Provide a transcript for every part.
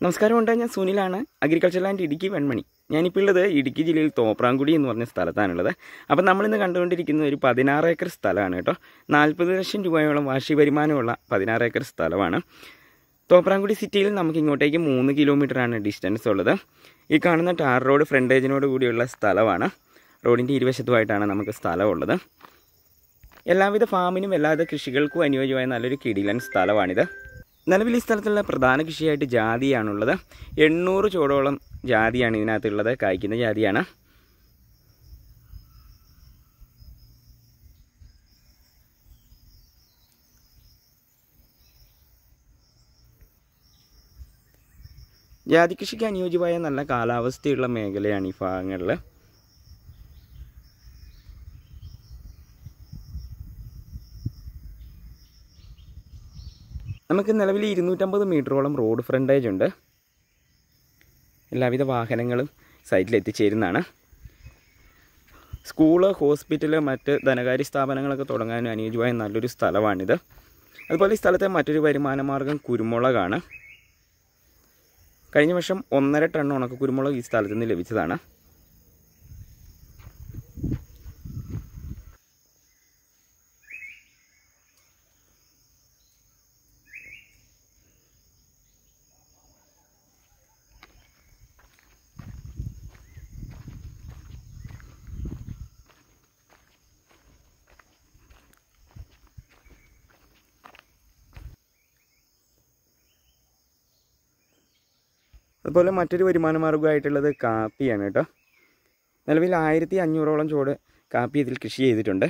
നമസ്കാരം ഉണ്ട് ഞാൻ സുനിലാണ് അഗ്രികൾച്ചർ ലാൻഡ് ഇടുക്കി വെൺമണി ഞാനിപ്പോൾ ഉള്ളത് ഇടുക്കി ജില്ലയിൽ തോപ്രാംകുടി എന്ന് പറഞ്ഞ സ്ഥലത്താണുള്ളത് അപ്പം നമ്മളിന്ന് കണ്ടുകൊണ്ടിരിക്കുന്നത് ഒരു പതിനാറ് ഏക്കർ സ്ഥലമാണ് കേട്ടോ നാൽപ്പത് ലക്ഷം രൂപയോളം വാർഷിക വരുമാനമുള്ള പതിനാറ് ഏക്കർ സ്ഥലമാണ് തോപ്രാംകുടി സിറ്റിയിൽ നമുക്ക് ഇങ്ങോട്ടേക്ക് മൂന്ന് കിലോമീറ്ററാണ് ഡിസ്റ്റൻസ് ഉള്ളത് ഈ കാണുന്ന ടാർ റോഡ് ഫ്രണ്ടേജിനോട് കൂടിയുള്ള സ്ഥലമാണ് റോഡിൻ്റെ ഇരുവശത്തുമായിട്ടാണ് നമുക്ക് സ്ഥലമുള്ളത് എല്ലാവിധ ഫാമിനും എല്ലാവിധ കൃഷികൾക്കും അനുയോജ്യമായ നല്ലൊരു കിടിലൻ സ്ഥലമാണിത് നിലവിൽ ഈ സ്ഥലത്തുള്ള പ്രധാന കൃഷിയായിട്ട് ജാതിയാണുള്ളത് എണ്ണൂറ് ചോടോളം ജാതിയാണ് ഇതിനകത്തുള്ളത് കായ്ക്കുന്ന ജാതിയാണ് ജാതി കൃഷിക്ക് അനുയോജ്യമായ നല്ല കാലാവസ്ഥയുള്ള മേഖലയാണ് ഈ ഭാഗങ്ങളിൽ നമുക്ക് നിലവിൽ ഇരുന്നൂറ്റമ്പത് മീറ്ററോളം റോഡ് ഫ്രണ്ടേജ് ഉണ്ട് എല്ലാവിധ വാഹനങ്ങളും സൈറ്റിൽ എത്തിച്ചേരുന്നതാണ് സ്കൂള് ഹോസ്പിറ്റല് മറ്റ് ധനകാര്യ സ്ഥാപനങ്ങളൊക്കെ തുടങ്ങാൻ അനുയോജ്യമായ നല്ലൊരു സ്ഥലമാണിത് അതുപോലെ ഈ സ്ഥലത്തെ മറ്റൊരു വരുമാന മാർഗം കുരുമുളകാണ് കഴിഞ്ഞ വർഷം ഒന്നര ടൺ ഉണക്ക കുരുമുളക് ഈ സ്ഥലത്ത് നിന്ന് ലഭിച്ചതാണ് അതുപോലെ മറ്റൊരു വരുമാന മാർഗമായിട്ടുള്ളത് കാപ്പിയാണ് കേട്ടോ നിലവിൽ ആയിരത്തി അഞ്ഞൂറോളം ചോട് കാപ്പി ഇതിൽ കൃഷി ചെയ്തിട്ടുണ്ട്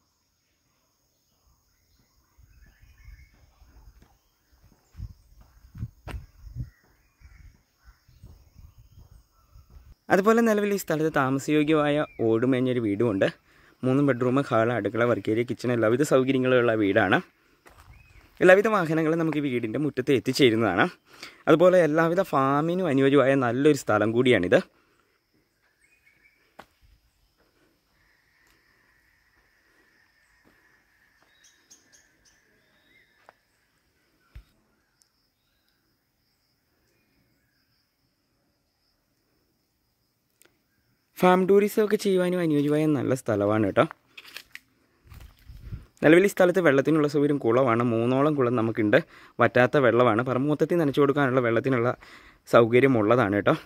അതുപോലെ നിലവിൽ ഈ സ്ഥലത്ത് താമസയോഗ്യമായ ഓടുമേഞ്ഞൊരു വീടുമുണ്ട് മൂന്ന് ബെഡ്റൂം ഹാൾ അടുക്കള വർക്ക് ഏരിയ കിച്ചൺ എല്ലാവിധ സൗകര്യങ്ങളുള്ള വീടാണ് എല്ലാവിധ വാഹനങ്ങളും നമുക്ക് ഈ വീടിൻ്റെ മുറ്റത്ത് എത്തിച്ചേരുന്നതാണ് അതുപോലെ എല്ലാവിധ ഫാമിനും അനുയോജ്യമായ നല്ലൊരു സ്ഥലം കൂടിയാണിത് ഫാം ടൂറിസം ഒക്കെ ചെയ്യുവാനും അനുയോജ്യമായ നല്ല സ്ഥലമാണ് കേട്ടോ നിലവിൽ ഈ സ്ഥലത്ത് വെള്ളത്തിനുള്ള സൗകര്യം കുളമാണ് മൂന്നോളം കുളം നമുക്കുണ്ട് വറ്റാത്ത വെള്ളമാണ് പറമ്പ് മൊത്തത്തിൽ നനച്ചു കൊടുക്കാനുള്ള വെള്ളത്തിനുള്ള സൗകര്യമുള്ളതാണ് കേട്ടോ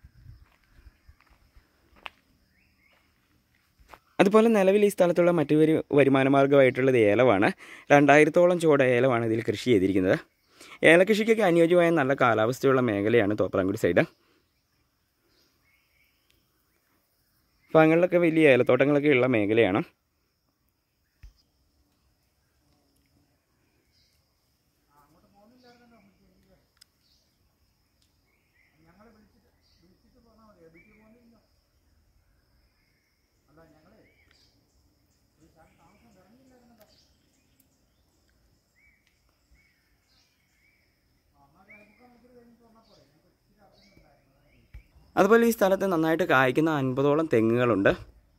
അതുപോലെ നിലവിൽ ഈ സ്ഥലത്തുള്ള മറ്റൊരു വരുമാന മാർഗ്ഗമായിട്ടുള്ളത് ഏലമാണ് രണ്ടായിരത്തോളം ചുവട് ഏലമാണ് ഇതിൽ കൃഷി ചെയ്തിരിക്കുന്നത് ഏലകൃഷിക്കൊക്കെ അനുയോജ്യമായ നല്ല കാലാവസ്ഥയുള്ള മേഖലയാണ് തോപ്രാംകുടി സൈഡ് ഭാഗങ്ങളിലൊക്കെ വലിയ ഏലത്തോട്ടങ്ങളൊക്കെ ഉള്ള മേഖലയാണ് അതുപോലെ ഈ സ്ഥലത്ത് നന്നായിട്ട് കായ്ക്കുന്ന അൻപതോളം തെങ്ങുകളുണ്ട്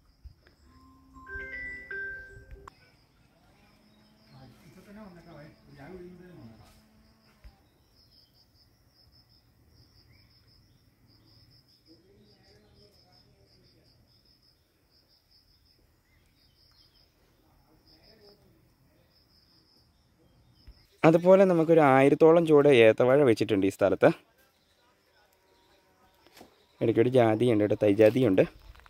അതുപോലെ നമുക്കൊരു ആയിരത്തോളം ചൂട് ഏത്തവാഴ വെച്ചിട്ടുണ്ട് ഈ സ്ഥലത്ത് ഇടയ്ക്കൊരു ജാതിയുണ്ട് ഇവിടെ തൈജാതിയുണ്ട്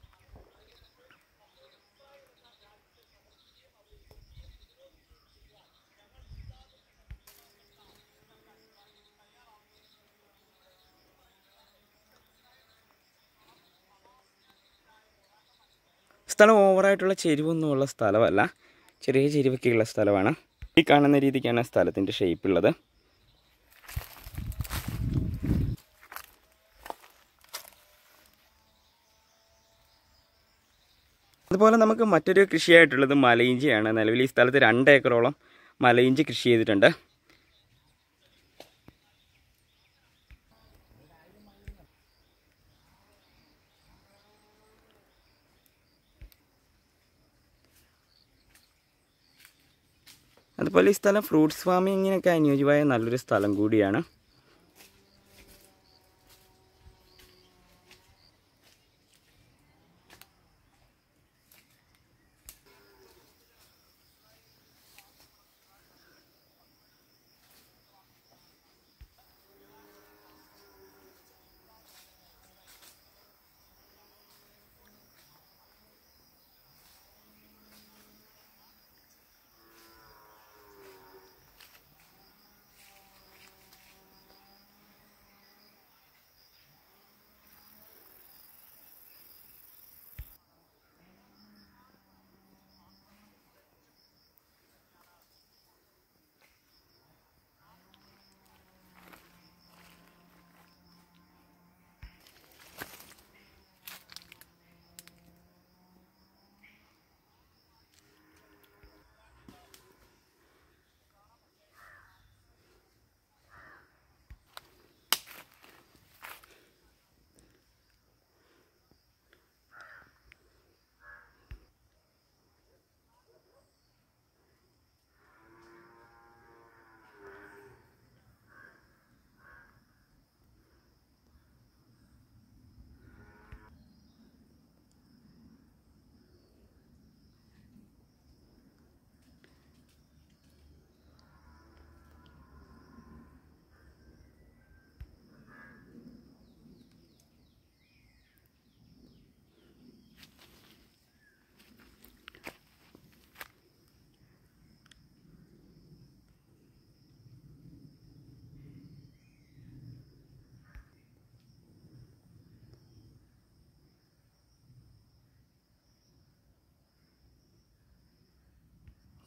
സ്ഥലം ഓവറായിട്ടുള്ള ചെരിവൊന്നുമുള്ള സ്ഥലമല്ല ചെറിയ ചെരിവൊക്കെയുള്ള സ്ഥലമാണ് ഈ കാണുന്ന രീതിക്കാണ് സ്ഥലത്തിൻ്റെ ഷേപ്പ് ഉള്ളത് അതുപോലെ നമുക്ക് മറ്റൊരു കൃഷിയായിട്ടുള്ളത് മലയിഞ്ചിയാണ് നിലവിൽ ഈ സ്ഥലത്ത് രണ്ട് ഏക്കറോളം മലയിഞ്ചി കൃഷി ചെയ്തിട്ടുണ്ട് അതുപോലെ ഈ സ്ഥലം ഫ്രൂട്ട്സ് ഫാമിങ്ങിനൊക്കെ അനുയോജ്യമായ നല്ലൊരു സ്ഥലം കൂടിയാണ്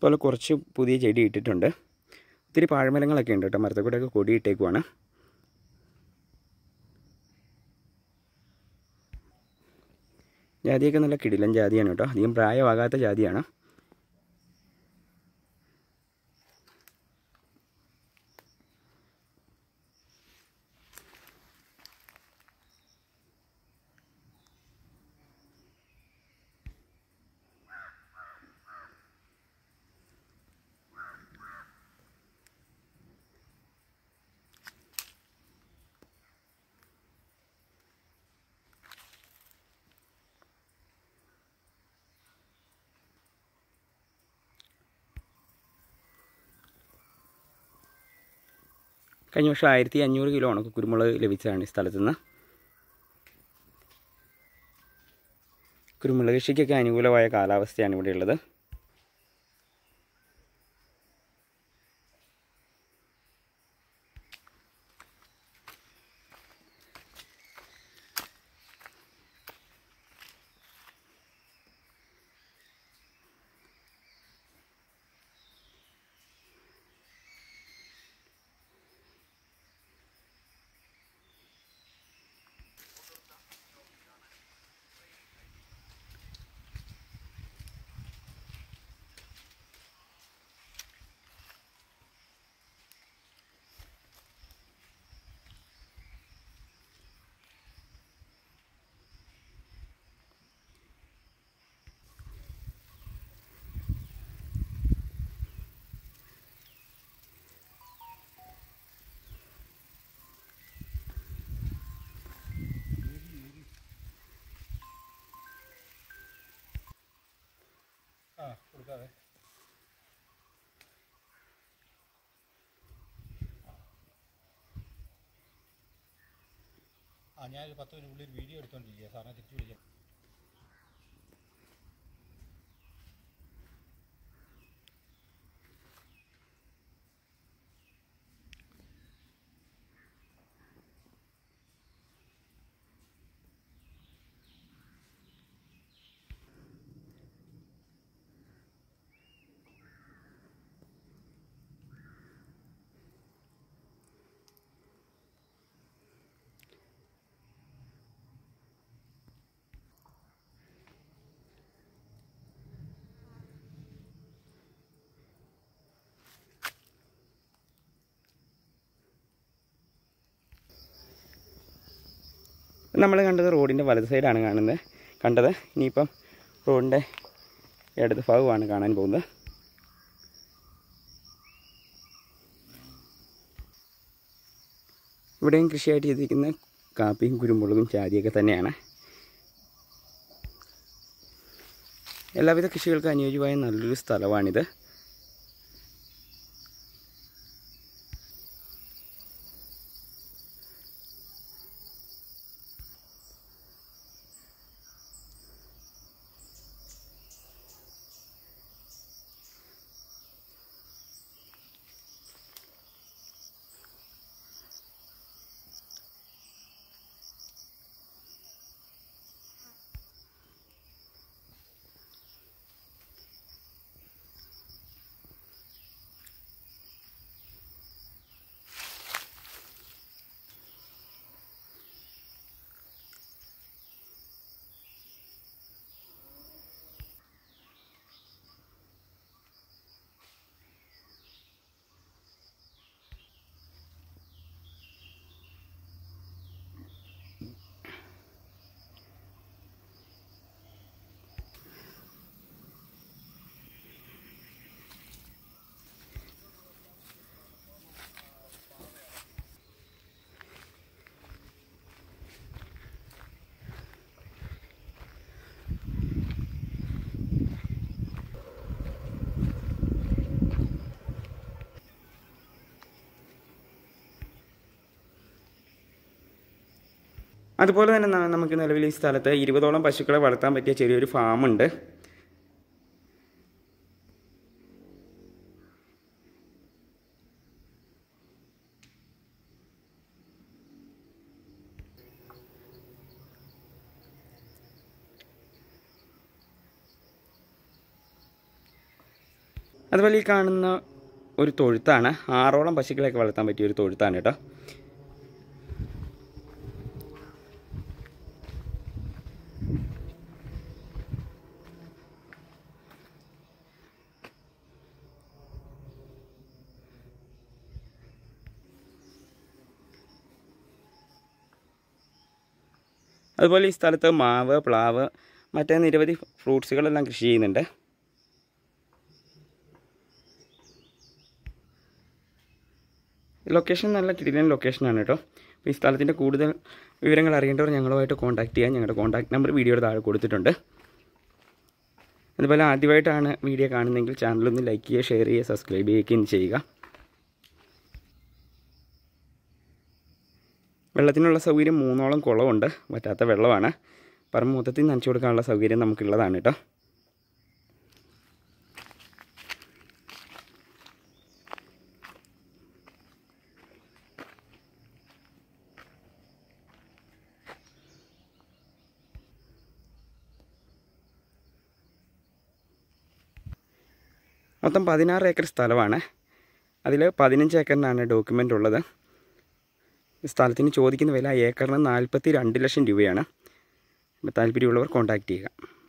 അതുപോലെ കുറച്ച് പുതിയ ചെടി ഇട്ടിട്ടുണ്ട് ഒത്തിരി പാഴ്മരങ്ങളൊക്കെ ഉണ്ട് കേട്ടോ മരത്തിൽ കൂടെയൊക്കെ കൊടി ഇട്ടേക്കുവാണ് ജാതിയൊക്കെ നല്ല കിടിലൻ ജാതിയാണ് കേട്ടോ അധികം പ്രായമാകാത്ത ജാതിയാണ് കഴിഞ്ഞ വർഷം ആയിരത്തി അഞ്ഞൂറ് കിലോ ഉണക്ക കുരുമുളക് ലഭിച്ചതാണ് ഈ സ്ഥലത്ത് നിന്ന് കുരുമുളക് കൃഷിക്കൊക്കെ അനുകൂലമായ കാലാവസ്ഥയാണ് ഇവിടെ ഉള്ളത് ആ കൊടുക്കാതെ ആ ഞാനൊരു പത്ത് മിനിറ്റ് ഒരു വീഡിയോ എടുത്തോണ്ടിരിക്കുക സാറിനെ തിരിച്ചു വിളിക്കാം നമ്മൾ കണ്ടത് റോഡിൻ്റെ വലത് സൈഡാണ് കാണുന്നത് കണ്ടത് ഇനിയിപ്പം റോഡിൻ്റെ ഇടത് ഭാഗമാണ് കാണാൻ പോകുന്നത് ഇവിടെയും കൃഷിയായിട്ട് ചെയ്തിരിക്കുന്ന കാപ്പിയും കുരുമുളകും ചാതിയൊക്കെ തന്നെയാണ് എല്ലാവിധ കൃഷികൾക്ക് അനുയോജ്യമായ നല്ലൊരു സ്ഥലമാണിത് അതുപോലെ തന്നെ ന- നമുക്ക് നിലവിൽ ഈ സ്ഥലത്ത് ഇരുപതോളം പശുക്കളെ വളർത്താൻ പറ്റിയ ചെറിയൊരു ഫാമുണ്ട് അതുപോലെ ഈ കാണുന്ന ഒരു തൊഴുത്താണ് ആറോളം പശുക്കളെയൊക്കെ വളർത്താൻ പറ്റിയ ഒരു തൊഴുത്താണ് കേട്ടോ അതുപോലെ ഈ സ്ഥലത്ത് മാവ് പ്ലാവ് മറ്റേ നിരവധി ഫ്രൂട്ട്സുകളെല്ലാം കൃഷി ചെയ്യുന്നുണ്ട് ലൊക്കേഷൻ നല്ല കിടിലൻ ലൊക്കേഷനാണ് കേട്ടോ അപ്പോൾ ഈ സ്ഥലത്തിൻ്റെ കൂടുതൽ വിവരങ്ങൾ അറിയേണ്ടവർ ഞങ്ങളുമായിട്ട് കോൺടാക്ട് ചെയ്യാൻ ഞങ്ങളുടെ കോൺടാക്ട് നമ്പർ വീഡിയോയുടെ താഴെ കൊടുത്തിട്ടുണ്ട് അതുപോലെ ആദ്യമായിട്ടാണ് വീഡിയോ കാണുന്നതെങ്കിൽ ചാനലൊന്ന് ലൈക്ക് ചെയ്യുക ഷെയർ ചെയ്യുക സബ്സ്ക്രൈബ് ചെയ്യുകയും ചെയ്യുക വെള്ളത്തിനുള്ള സൗകര്യം മൂന്നോളം കുളമുണ്ട് പറ്റാത്ത വെള്ളമാണ് പറമ്പ് മൊത്തത്തിൽ നനച്ചു കൊടുക്കാനുള്ള സൗകര്യം നമുക്കുള്ളതാണ് കേട്ടോ മൊത്തം പതിനാറ് ഏക്കർ സ്ഥലമാണ് അതിൽ പതിനഞ്ച് ഏക്കറിനാണ് ഡോക്യുമെൻ്റ് ഉള്ളത് സ്ഥലത്തിന് ചോദിക്കുന്ന വില ഏക്കറിന് നാൽപ്പത്തി രണ്ട് ലക്ഷം രൂപയാണ് താല്പര്യമുള്ളവർ കോൺടാക്റ്റ് ചെയ്യുക